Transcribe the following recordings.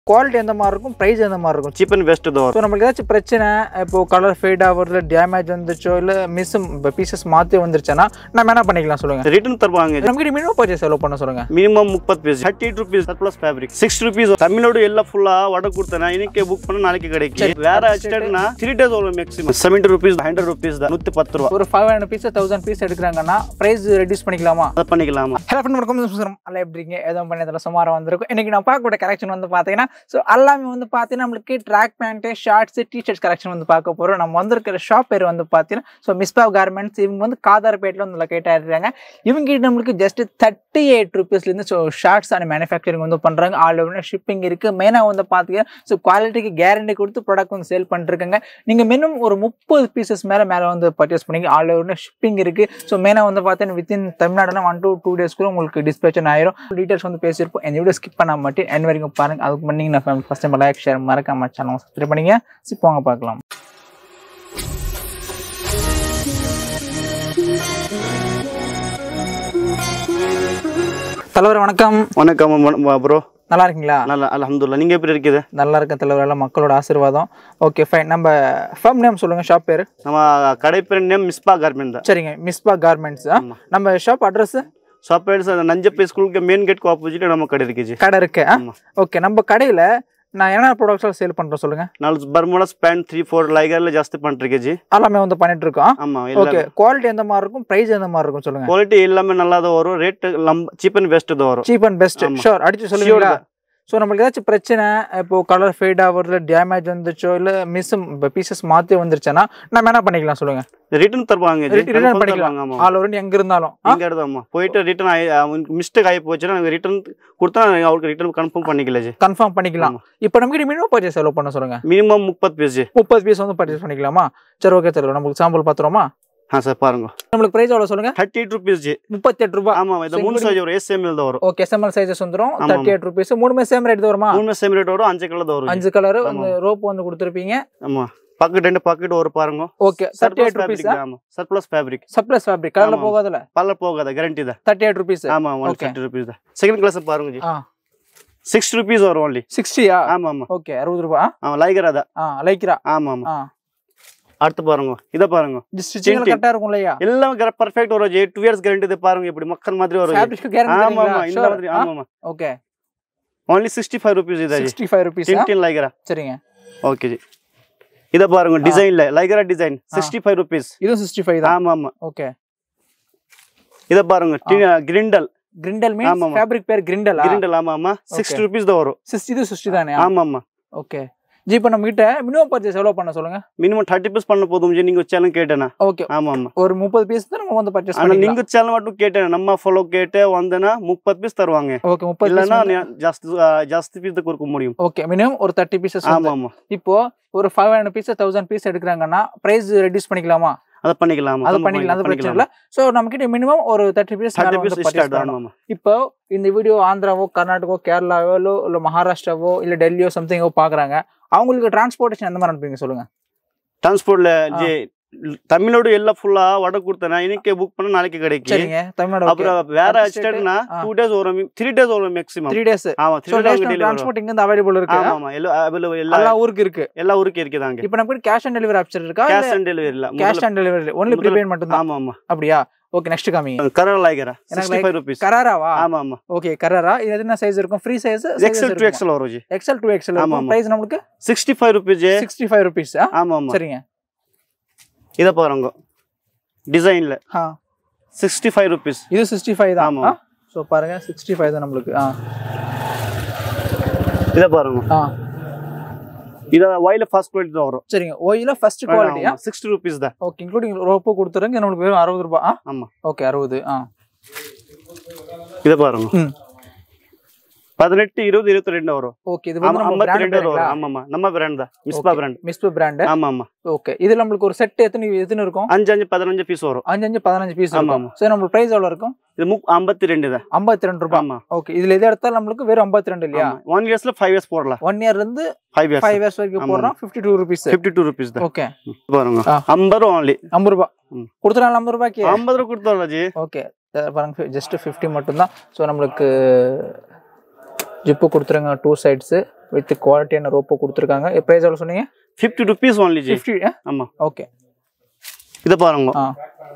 Quality எந்த மாதிரி இருக்கும் ப்ரைஸ் எந்த மாதிரி இருக்கும் சீப் அண்ட் பெஸ்ட் தான் வரும் ஸோ நம்மளுக்கு ஏதாச்சும் பிரச்சனை இப்போ கலர் ஃபேட் ஆகுறது டேமேஜ் வந்துச்சோ இல்லை மிஸ் பீசஸ் மாற்றி வந்துருச்சுன்னா நம்ம என்ன பண்ணிக்கலாம் சொல்லுங்க ரிட்டர்ன் தருவாங்க நமக்கு மினிமம் பர்ச்சேஸ் செலவு பண்ண சொல்லுங்க மினிமம் முப்பது piece thirty eight rupees plus fabric six rupees தமிழோடு எல்லாம் ஃபுல்லா வடை கொடுத்தேன் இன்னைக்கு புக் பண்ண நாளைக்கு கிடைக்கும் வேற எக்ஸ்டெட்னா த்ரீ டேஸ் வரும் maximum seventy rupees hundred rupees தான் நூற்றி பத்து ரூபா ஒரு five hundred piece thousand piece எடுக்கிறாங்கன்னா ப்ரைஸ் ரெடியூஸ் பண்ணிக்கலாமா அதை பண்ணிக்கலாமா ஹலோ ஃப்ரெண்ட் வணக்கம் சுசரம் அல்ல எப்படி இருக்கீங்க ஏதோ பண்ணதில் சுமாராக வந்திருக்கும் இன்னைக்கு நான் பார்க்கக்கூடிய கலெக்ஷன் வந்து பார்த்தீங்கன்னா ஸோ எல்லாமே வந்து பார்த்தீங்கன்னா நம்மளுக்கு track pant shorts t-shirts collection வந்து பார்க்க போகிறோம் நம்ம வந்திருக்கிற ஷாப் பேர் வந்து பார்த்தீங்கன்னா ஸோ மிஸ்பாவ் கார்மெண்ட்ஸ் இவங்க வந்து காதார்பேட்டில் வந்து லொக்கேட் ஆகிருக்காங்க இவங்க கிட்ட நம்மளுக்கு ஜஸ்ட் தேர்ட்டி எயிட் ருபீஸ்லேருந்து ஸோ ஷார்ட்ஸ் அண்ட் மேனுஃபேக்சரிங் வந்து பண்ணுறாங்க ஆல் ஓவர் ஷிப்பிங் இருக்குது மெயினாக வந்து பார்த்தீங்கன்னா ஸோ குவாலிட்டிக்கு கேரண்டி கொடுத்து ப்ராடக்ட் வந்து சேல் பண்ணிருக்காங்க நீங்கள் மினிமம் ஒரு முப்பது பீசஸ் மேலே மேலே வந்து பர்ச்சேஸ் பண்ணி ஆல் ஓவர் ஷிப்பிங் இருக்குது ஸோ மெயினாக வந்து பார்த்தீங்கன்னா வித்தின் தமிழ்நாடுனா ஒன் டு டூ டேஸ்க்குள்ள உங்களுக்கு டிஸ்பேச்சன் ஆயிரும் டீட்டெயில்ஸ் வந்து பேசியிருப்போம் இந்த வீடியோ ஸ்கிப் பண்ண மாட்டேன் என் வரைக்கும் பாருங்க அதுக்கு பண்ணி நான் ஃபஸ்ட் டைம் லைக் ஷேர் மறக்காம சேனல் சப்ஸ்கிரைப் பண்ணிங்க இப்போ வாங்க பார்க்கலாம் தலைவர் வணக்கம் வணக்கம் ப்ரோ நல்லா இருக்கீங்களா நல்லா அலமதுல்லா நீங்க எப்படி இருக்குது நல்லா இருக்க தலைவர் எல்லாம் மக்களோட ஆசீர்வாதம் ஓகே ஃபைன் நம்ம ஃபர்ம் நேம் சொல்லுங்க ஷாப் பேர் நம்ம கடை பேர் நேம் மிஸ்பா கார்மெண்ட் தான் சரிங்க மிஸ்பா கார்மெண்ட்ஸ் ஆமா. நம்ம ஷாப் அட்ரஸ் ஷாப் பேர் நஞ்சப்பை ஸ்கூலுக்கு மெயின் கேட்க்கு ஆப்போசிட் நம்ம கடை இருக்குது கடை இருக்கு ஆமா. ஓகே நம்ம கடையில் நான் என்ன ப்ராடக்ட்ஸ் சேல் பண்ணுறோம் சொல்லுங்க நாலு பர்முடாஸ் பேண்ட் த்ரீ ஃபோர் லைகர்ல ಜಾಸ್ತಿ பண்ணிருக்கு ஜி எல்லாமே வந்து பண்ணிட்டு இருக்கோம் ஆமா ஓகே ಎಲ್ಲ குவாலிட்டி எந்த மாதிரி இருக்கும் ப்ரைஸ் எந்த மாதிரி இருக்கும் சொல்லுங்க ಕ್ವಾಲಿಟಿ எல்லாமே நல்லா தான் வரும் ரேட் சீப் அண்ட் பெஸ்ட் தான் வரும் சீப் அண்ட் பெஸ்ட் ஆமா. ஷோர் அடிச்சு சொல்லுவீங்களா ஸோ நம்மளுக்கு ஏதாச்சும் பிரச்சனை இப்போ கலர் ஃபேட் ஆகுறது டேமேஜ் வந்துச்சோ இல்லை மிஸ் பீசஸ் மாற்றி வந்துருச்சுன்னா நம்ம என்ன பண்ணிக்கலாம் சொல்லுங்க ரிட்டர்ன் தருவாங்க ஜி. Return confirm பண்ணிக்கலாம். தருவாங்க, ஆமா ஆல் ஓவர் எங்க இருந்தாலும் ஆ? இங்க எடுத்தாமா போயிட்டு ரிட்டர்ன் ஆகி அவனுக்கு மிஸ்டேக் ஆகி போச்சுன்னா நாங்கள் ரிட்டர்ன் கொடுத்தா நாங்க அவருக்கு ரிட்டர்ன் கன்ஃபார்ம் பண்ணிக்கல ஜி கன்ஃபார்ம் பண்ணிக்கலாம் இப்போ நமக்கு மினிமம் பர்ச்சேஸ் செலவு பண்ண சொல்லுங்க மினிமம் முப்பது பீஸ் ஜி முப்பது பீஸ் வந்து பர்ச்சேஸ் பண்ணிக்கலாமா சரி ஓகே சார் நம்மளுக்கு சாம்பிள் பார்த்துருவோமா ஆ சார் பாருங்க நம்மளுக்கு ப்ரைஸ் எவ்வளோ சொல்லுங்க தேர்ட்டி எயிட் ருபீஸ் ஜி முப்பத்தி எட்டு ரூபாய் ஆமா இந்த So, மூணு including- சைஸ் வரும் எஸ்எம்எல் தான் வரும் ஓகே எஸ்எம்எல் சைஸஸ் வந்துடும் ஆமா, தேர்ட்டி எயிட் ருபீஸ் மூணுமே சேம் ரேட் தான் வருமா மூணு சேம் ரேட் வரும் அஞ்சு கலர் தான் வரும் ஜி. அஞ்சு கலர் ஆமா. அந்த ரோப் வந்து கொடுத்துருப்பீங்க ஆமா பாக்கெட் ரெண்டு பாக்கெட் ஒரு பாருங்க ஓகே தேர்ட்டி எயிட் ருபீஸ் ஆமா சர்ப்ளஸ் ஃபேப்ரிக் சப்ளஸ் ஃபேப்ரிக் கலர்ல ஆமா. போகாதுல பல்ல போகாத கேரண்டி தான் தேர்ட்டி எயிட் ருபீஸ் ஆமா ஒன் Okay. ஃபிஃப்டி ருபீஸ் தான் செகண்ட் கிளாஸ் பாருங்க ஜி ஆ சிக்ஸ் ருபீஸ் வரும் ஒன்லி சிக்ஸ்டியா ஆமா ஆமா ஓகே அறுபது ரூபா ஆமா லைகர் அதான் ஆ லைக்ரா ஆமா ஆமா ஆ அடுத்து பாருங்க இத பாருங்க ஸ்டிச்சிங் Tinting. கரெக்டா இருக்கும் இல்லையா எல்லாம் பர்ஃபெக்ட் வரும் ஜி டூ இயர்ஸ் கேரண்டி இது பாருங்க இப்படி மக்கள் மாதிரி வரும் ஜி. ஃபேப்ரிக் ஆமா ஆமா இந்த மாதிரி கேரண்டி ஆமா ஆமா okay only sixty five rupees இதா ஜி 65 ருபீஸ் டின்டின் லைகரா சரிங்க ஓகே ஜி இத பாருங்க டிசைன்ல லைகரா டிசைன் சிக்ஸ்டி ஃபைவ் ருபீஸ் இதுவும் 65 தான் ஆமா ஆமா ஓகே இத பாருங்க கிரிண்டல் கிரிண்டல் ஆமா, மீன்ஸ் ஆமா. ஃபேப்ரிக் பேர் கிரிண்டலா கிரிண்டல் ஆமா ஆமா சிக்ஸ்டி ருபீஸ் தான் வரும் 60 இது 60 தானே ஆமா ஆமா ஓகே ஜி இப்போ நம்ம கிட்ட மினிமம் பர்ச்சேஸ் எவ்வளவு பண்ண சொல்லுங்க மினிமம் தேர்ட்டி பீஸ் பண்ண போதும் ஜி நீங்க சேனல் கேட்டேனா ஓಕೆ ஆமா ஆமா ஒரு முப்பது பீஸ் தான் நம்ம வந்து பர்ச்சேஸ் ஆனா பண்ணிக்கலாம் நீங்க சேனல் மட்டும் கேட்டேன் நம்ம ஃபாலோ கேட்டு வந்தனா முப்பது பீஸ் தருவாங்க ஓகே முப்பது இல்லனா பீஸ் ஜாஸ்தி ஆ, ஜாஸ்தி பீஸ் கொடுக்க முடியும் ஓகே மினிமம் ஒரு தேர்ட்டி பீசஸ் ஆமா ஆமா இப்போ ஒரு five hundred piece thousand piece எடுக்கிறாங்கன்னா பிரைஸ் ரெடியூஸ் பண்ணிக்கலாமா அதை பண்ணிக்கலாம் அது பண்ணிக்கலாம் அது பிரச்சனை இல்லை ஸோ நம்ம கிட்ட மினிமம் ஒரு thirty piece thirty piece start ஆமா ஆமா இப்போ இந்த வீடியோ ஆந்திராவோ கர்நாடகாவோ கேரளாவோ இல்லை மகாராஷ்டிராவோ இல்லை டெல்லியோ சம்திங்கோ பார்க்குறாங்க அவங்களுக்கு டிரான்ஸ்போர்ட்டேஷன் எந்த மாதிரி அனுப்புவீங்க சொல்லுங்க டிரான்ஸ்போர்ட்ல ஆ. ஜி தமிழ்நாடு எல்லாம் ஃபுல்லா வடை கொடுத்தேன் இன்னைக்கு புக் பண்ண நாளைக்கு கிடைக்கும் சரிங்க தமிழ்நாடு அப்புறம் வேற அடுத்த state, ஸ்டேட்னா ஆ. டூ டேஸ் வரும் த்ரீ டேஸ் வரும் மேக்ஸிமம் த்ரீ டேஸ் ஆமா three so days national delivery வரும் டிரான்ஸ்போர்ட் இங்க இருந்து அவைலபிள் இருக்கு ஆமா ஆமா எல்லா available எல்லா எல்லா ஊருக்கு இருக்கு எல்லா ஊருக்கு இருக்குதாங்க இப்போ நமக்கு கேஷ் ஆன் டெலிவரி ஆப்ஷன் இருக்கா கேஷ் ஆன் டெலிவரி இல்ல கேஷ் ஆன் டெலிவரி ஒன்லி முதல்ல- ப்ரீபெய்ட் மட்டும் தான் ஆமா ஆமா அப்படியா ஓகே நெக்ஸ்ட் காமிங்க கரர் லைகரா எனக்கு சிக்ஸ்டி ஃபைவ் ருபீஸ் கராராவா ஆமா ஆமா ஓகே கராரா இது என்ன சைஸ் இருக்கும் free size XL two XL வரும் ஜி எக்ஸல் டூ எக்ஸல் ஆமா, ஆமா. பிரைஸ் நமக்கு sixty five rupees sixty five rupees ஆமா ஆமா சரிங்க இத பாருங்க டிசைன்ல ஆ சிக்ஸ்டி ஃபைவ் ருபீஸ் இது சிக்ஸ்டி ஃபைவ் தான் ஆமா. ஸோ பாருங்க சிக்ஸ்டி ஃபைவ் தான் நம்மளுக்கு ஆ இத பாருங்க ஆ இத ஒயில ஃபர்ஸ்ட் குவாலிட்டி தான் வரும் சரிங்க ஓயில ஃபர்ஸ்ட் குவாலிட்டியா சிக்ஸ்டி ருபீஸ் தான் ஓகே இன்க்ளூடிங் ரோப்பு கொடுத்துருங்க நம்மளுக்கு வெறும் அறுபது ரூபாய் ஆ ஆமா ஓகே அறுபது ஆ இத பாருங்க ம் பதினெட்டு இருபது இருபத்தி ரெண்டு வரும் ஓகே இது வந்து நம்ம ஐம்பத்தி ரெண்டு பிராண்ட் வரும் ஆமா ஆமா நம்ம பிராண்ட் தான் மிஸ்பா பிராண்ட் மிஸ்பு பிராண்ட் ஆமா ஆமா ஓகே இது நம்மளுக்கு ஒரு செட் எத்தனை எத்தனை இருக்கும் அஞ்சு அஞ்சு பதினஞ்சு பீஸ் வரும் அஞ்சு அஞ்சு பதினஞ்சு பீஸ் ஆமா, இருக்கும் ஸோ நம்மளுக்கு பிரைஸ் எவ்வளோ இருக்கும் இது முக் ஐம்பத்தி ரெண்டு தான் ஐம்பத்தி ரெண்டு ரூபாய் ஆமா ஓகே இதுல எது எடுத்தாலும் நம்மளுக்கு வெறும் ஐம்பத்தி ரெண்டு இல்லையா ஒன் இயர்ஸ்ல ஃபைவ் இயர்ஸ் போடலாம் ஒன் இயர்ல இருந்து ஃபைவ் இயர்ஸ் ஃபைவ் இயர்ஸ் வரைக்கும் ஆமா. போடுறோம் fifty two rupees fifty two rupees தான் ஓகே பாருங்க ஆ. ஐம்பது ரூபா only ஐம்பது ரூபாய் ம். கொடுத்துடலாம் ஐம்பது ரூபாய்க்கு ஐம்பது ரூபா கொடுத்தோம்ல ஜி ஓகே பாருங்க ஜஸ்ட் ஃபிஃப்டி மட்டும்தான் ஸோ நம்மளுக்கு ஜிப்பு கொடுத்துருங்க டூ சைட்ஸு வித் குவாலிட்டியான ரோப்போ கொடுத்துருக்காங்க ப்ரைஸ் எவ்வளோ சொன்னீங்க fifty rupees only ji fifty ஆமா ஓகே இதை பாருங்க ஆ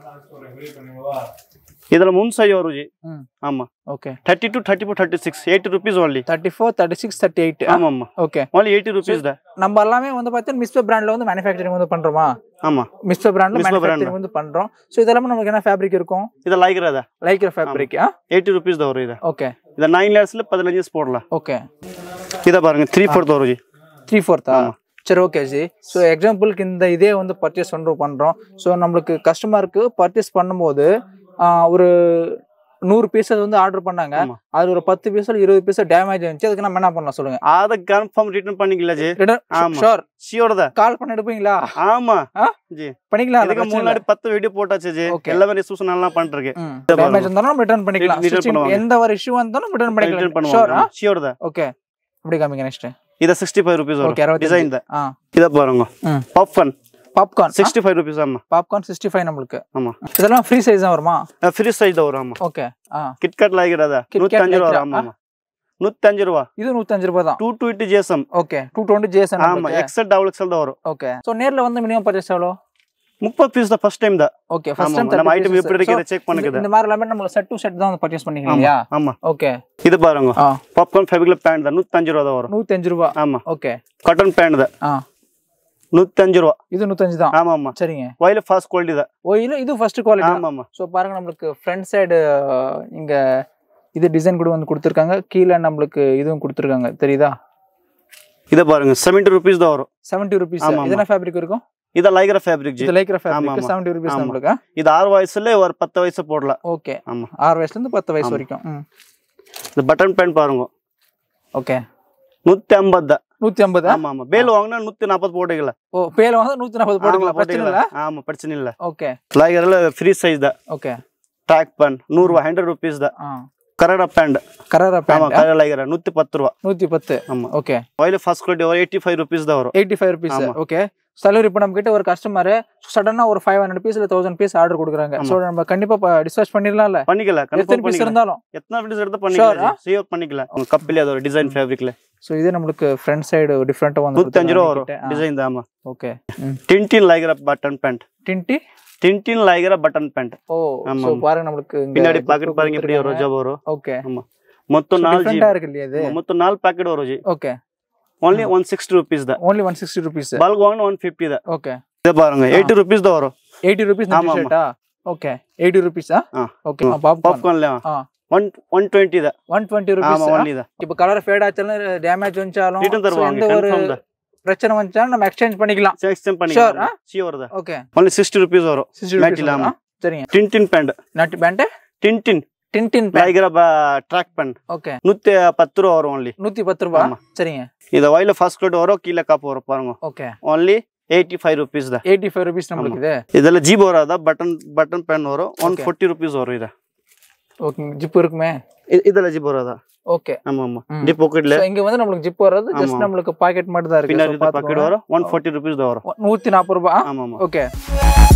இதுல முன்சை வரும் ஜி ம் ஆமா okay thirty two thirty four thirty six eighty rupees only thirty four thirty six thirty eight ஆமா ஆமா ஓகே ஓன்லி எயிட்டி ருபீஸ் தான் நம்ம எல்லாமே வந்து பார்த்தீங்கன்னா மிஸ்பே பிராண்ட்ல வந்து மேனுஃபேக்சரிங் வந்து பண்றோமா ஆமா மிஸ்பே பிராண்ட்ல Mispa brand. மேனுஃபேக்சரிங் வந்து பண்றோம் ஸோ இதெல்லாம் நமக்கு என்ன ஃபேப்ரிக் இருக்கும் ಇದು ಲೈಕ್ ಅದ லைக்ர ஃபேப்ரிக் ಏಯ್ಟಿ ರುಪೀಸ್ ದವರು ಇದೆ ஓகே ಇದು ನೈನ್ ಲೇಯರ್ಸ್ பதினஞ்சு போடலாம் ஓகே இதை பாருங்க த்ரீ ஃபோர் தவறு ஜி த்ரீ ஃபோர்த்தா சரி ஓகே ஜி ஸோ எக்ஸாம்பிளுக்கு இந்த இதே வந்து பர்ச்சேஸ் வந்து பண்ணுறோம் ஸோ நம்மளுக்கு கஸ்டமருக்கு பர்ச்சேஸ் பண்ணும்போது ஆ, ஒரு நூறு பீஸஸ் வந்து ஆர்டர் பண்ணாங்க ஆமா. அது ஒரு பத்து பீஸில் இருபது பீஸ் டேமேஜ் இருந்துச்சு அதுக்கு நம்ம என்ன பண்ணலாம் சொல்லுங்க அதை கன்ஃபார்ம் ரிட்டர்ன் பண்ணிக்கல ஜி ஆமா. ஷோர் ஷியோர் தான் கால் பண்ணி எடுப்பீங்களா ஆமா ஆ? ஜி பண்ணிக்கலாம் இதுக்கு பிரச்சனை இல்ல. முன்னாடி பத்து வீடியோ போட்டாச்சு ஜி Okay. எல்லாமே ரிசூஸ் நல்லா பண்ணிருக்கு ம். இதை டேமேஜ் பாருங்க. இருந்தாலும் ரிட்டர்ன் பண்ணிக்கலாம் Return Stitching பண்ணுவாங்க. எந்த ஒரு இஷ்யூ இருந்தாலும் ரிட்டர்ன் ரிட்டர்ன் பண்ணிக்கலாம் ஷோர் பண்ணுவாங்க ஷியோர் தான் ஓகே அப்படி காமிங்க நெக்ஸ்ட் இதை சிக்ஸ்டி ஃபைவ் ருபீஸ் ஓகே வரும் அறுபத்தி டிசைன் தான் ஆ இதை பாருங்க ம் பஃபன் பாப்கார்ன் சிக்ஸ்டி ஃபைவ் ருபீஸ் ஆமா பாப்கார்ன் சிக்ஸ்டி ஃபைவ் நம்மளுக்கு ஆமா இதெல்லாம் ஃப்ரீ சைஸ் தான் வருமா ಫ್ರೀ ಸೈಜ್ ಅವ್ರು ಅಮ್ಮ ஓகே ஆ ಕಿಟ್ ಕಟ್ ಲಾಗಿರೋದ Kit Kat ನೂತ್ತಂಜು ರೂಪ ಲಾಗಿರ, ಅಮ್ಮ ಅಮ್ಮ ನೂತ್ತಂಜು ರೂಪ இது நூத்தஞ்சு ரூபாய் தான் ಟೂ ಟು ಇಟ್ಟು ji S M okay two twenty ஜேசன் ஆமா எக்ஸல் டபுள் எக்ஸல் தான் வரும் ஓகே ஸோ நேர்ல வந்து மினிமம் பர்ச்சேஸ் எவ்வளோ முப்பது பீஸ் தான் ஃபர்ஸ்ட் டைம் தான் ஓகே ஆமா ஃபர்ஸ்ட் டைம் நம்ம ஐட்டம் எப்படி இருக்கிறத செக் பண்ணிக்குது இந்த மாதிரி எல்லாமே நம்ம செட் டு செட் தான் வந்து பர்ச்சேஸ் ஆமா பண்ணிக்கலாம் ஆமா ஓகே இது பாருங்க ஆ பாப்கார்ன் ஃபேப்ரிக்ல பேண்ட் தான் நூத்தஞ்சு ரூபா தான் வரும் நூத்தஞ்சு ரூபா ஆமா ஓகே காட்டன் பேண்ட் தான் ஆ நூத்தஞ்சு ரூபா இது நூத்தஞ்சு தான் ஆமா ஆமா சரிங்க ஒயில ஃபாஸ்ட் குவாலிட்டி தான் ஓ இல்ல இது ஃபர்ஸ்ட் குவாலிட்டி ஆமா ஆமா ஸோ பாருங்க நம்மளுக்கு ஃப்ரண்ட் சைடு இங்க இது டிசைன் கூட வந்து கொடுத்துருக்காங்க கீழே நம்மளுக்கு இதுவும் கொடுத்துருக்காங்க தெரியுதா இத பாருங்க செவன்டி ருபீஸ் தான் வரும் செவன்ட்டி ருபீஸ் ஆமா, ஆமா. இது என்ன ஃபேப்ரிக் இருக்கும் இத லைக்ர ஃபேப்ரிக் ஜி இது லைக்ர ஆமா, ஃபேப்ரிக் ஆமா. செவன்ட்டி ருபீஸ் ஆமா. நம்மளுக்கு இது ஆறு வயசுல ஒரு பத்து வயசு போடலாம் ஓகே ஆமா ஆறு வயசுல இருந்து பத்து வயசு ஆமா. வரைக்கும் ம் இந்த பட்டன் பேண்ட் பாருங்க ஓகே நூத்தி ஐம்பது தான் நூத்தி ஐம்பது ஆமா ஆமா பேல் வாங்கினா நூத்தி நாற்பது போட்டுக்கல ஓ பேல வந்து நூத்தி நாற்பது போட்டுக்கலாம் பிரச்சனை இல்ல ஆமா பிரச்சனை இல்ல ஓಕೆ லாயர்ல ஃப்ரீ ಸೈಜ್ ದ ಓಕೆ ಟ್ರ್ಯಾಕ್ ಪ್ಯಾನ್ ನೂರು ರೂಪಾಯಿ ಹಂಡ್ರೆಡ್ ರುಪೀಸ್ ದ ஆ ಕನ್ನಡ ಪ್ಯಾಂಟ್ கரர ஆமா ಪ್ಯಾಂಟ್ ಕನ್ನಡ ಲಾಯರ್ ನೂத்தி ಪತ್ತು ರೂಪಾಯಿ நூத்தி பத்து ஆமா okay oil first quality eighty five rupees ದವರು எயிட்டி ஃபைவ் ருபீஸ் ஆமா. ஓகே சலூர் இப்போ நம்ம கிட்ட ஒரு கஸ்டமர் சடனா ஒரு ஃபைவ் ஹண்ட்ரட் பீஸ் இல்ல தௌசண்ட் பீஸ் ஆர்டர் கொடுக்குறாங்க ஆமா. ஸோ நம்ம கண்டிப்பா டிஸ்பேச் பண்ணிடலாம்ல பண்ணிக்கல எத்தனை கன்ஃபார்ம் பீஸ் பண்ணிக்கல இருந்தாலும் எத்தனை பீஸ் எடுத்து Sure, பண்ணிக்கல சேவ் பண்ணிக்கல உங்க கப்பிலே அது டிசைன் ஃபேப்ரிக்ல ஸோ இது நம்மளுக்கு ஃப்ரண்ட் சைடு டிஃப்ரெண்டா வந்து நூத்தஞ்சு ரூபா வரும் டிசைன் தான் ஆமா ஓகே டின்டின் லாய்கிற பட்டன் பேண்ட் டின்டி டின்டின் லாய்கிற பட்டன் பேண்ட் ஓ ஆமா, ஸோ ஆமா. பாருங்க நம்மளுக்கு பின்னாடி பாக்கெட் பாருங்க எப்படி வரும் ஜப் வரும் ஓಕೆ ஆமா மொத்தம் நாலு ஜி டிஃப்ரெண்டா இருக்கு இல்லையா இது மொத்தம் நாலு ಪ್ಯಾಕೆಟ್ வரும் ji okay only one sixty rupees ದ only one sixty rupees bulk ವಾಂಗ್ ಒನ್ ಫಿಫ್ಟಿ ದ ஓಕೆ ಇದೆ ಬಾರಂಗ ಏಯ್ಟಿ ರುಪೀಸ್ ದ ಅವರು எயிட்டி ருபீஸ் ஆமா, ஆமா. ஷர்ட்டா ஓಕೆ எயிட்டி ருபீஸா ஆ. ஓಕೆ ಹ್ಮ್. பாப்கார்ன் ಪಾಪ್ಕಾರ್ನ್ ஆ ಒನ್ ಒನ್ ಟ್ವೆಂಟಿ ದ ஒன் டுவெண்ட்டி ஆமா ருபீஸ் ஒன்லி த இப்போ கலர் ஃபேட் ஆச்சாலும் டேமேஜ் வந்துச்சாலும் ரிட்டர்ன் so தருவாங்க எந்த ஒரு கன்ஃபார்ம் த பிரச்சனை வந்துச்சாலும் நம்ம எக்ஸ்சேஞ்ச் பண்ணிக்கலாம் ಎಕ್ಸ್ಚೇಂಜ್ Sure, பண்ணிக்கலாம் ஆ? சியோர் த ஓகே ஒன்லி சிக்ஸ்டி ರುಪೀಸ್ ಅವರು சிக்ஸ்டி Matte இல்லாம. ருபீஸ் சரிங்க ಟಿಂಟಿನ್ ಪ್ಯಾಂಟ್ நட்டு பேண்ட்டு ಟಿಂಟಿನ್ டின்டின் பேண்ட் ಲಾಯ್ಗಿರ ಟ್ರ್ಯಾಕ್ ಪ್ಯಾಂಟ್ ஓகே ನೂத்தி ಪತ್ತು ರೂಪಾ ಅವರು ಓನ್ಲಿ நூத்தி பத்து ரூபா ஆமா. சரிங்க ಇದು ಆಯಿಲ್ ಫಸ್ಟ್ ಕ್ವಾಲಿಟಿ ಅವರು ಕೀಲ ಕಾಪ್ ಅವರು ಪಾருங்க okay only eighty five rupees ದ எயிட்டி ஃபைவ் ருபீஸ் நம்மளுக்கு இது ಇದೆಲ್ಲ ಜೀಬ್ ಅವರ ಅದ ಬಟನ್ ಬಟನ್ ಪ್ಯಾನ್ ಅವರು ಒನ್ Okay. ಫೋರ್ಟಿ ರುಪೀಸ್ ಅವರು ಇದೆ ஓகே ஜிப் இருக்குமே ಇ- ಇದೆಲ್ಲ ಜೀಬ್ ಅವರ ಅದ ஓಕೆ ஆமா ஆமா ம். டி பாக்கெட்ல இங்க வந்து நம்மளுக்கு ஜிப் வர்றது ஜஸ்ட் ஆமா. நம்மளுக்கு பாக்கெட் மட்டும் தான் இருக்கு பின்னாடி So பாக்கெட் பாத்துக்கோங்க. வரும் ஒன் ಫೋರ್ಟಿ ರುಪೀಸ್ ಅವರು நூத்தி நாற்பது ரூபா ஆமா ஆமா ஓகே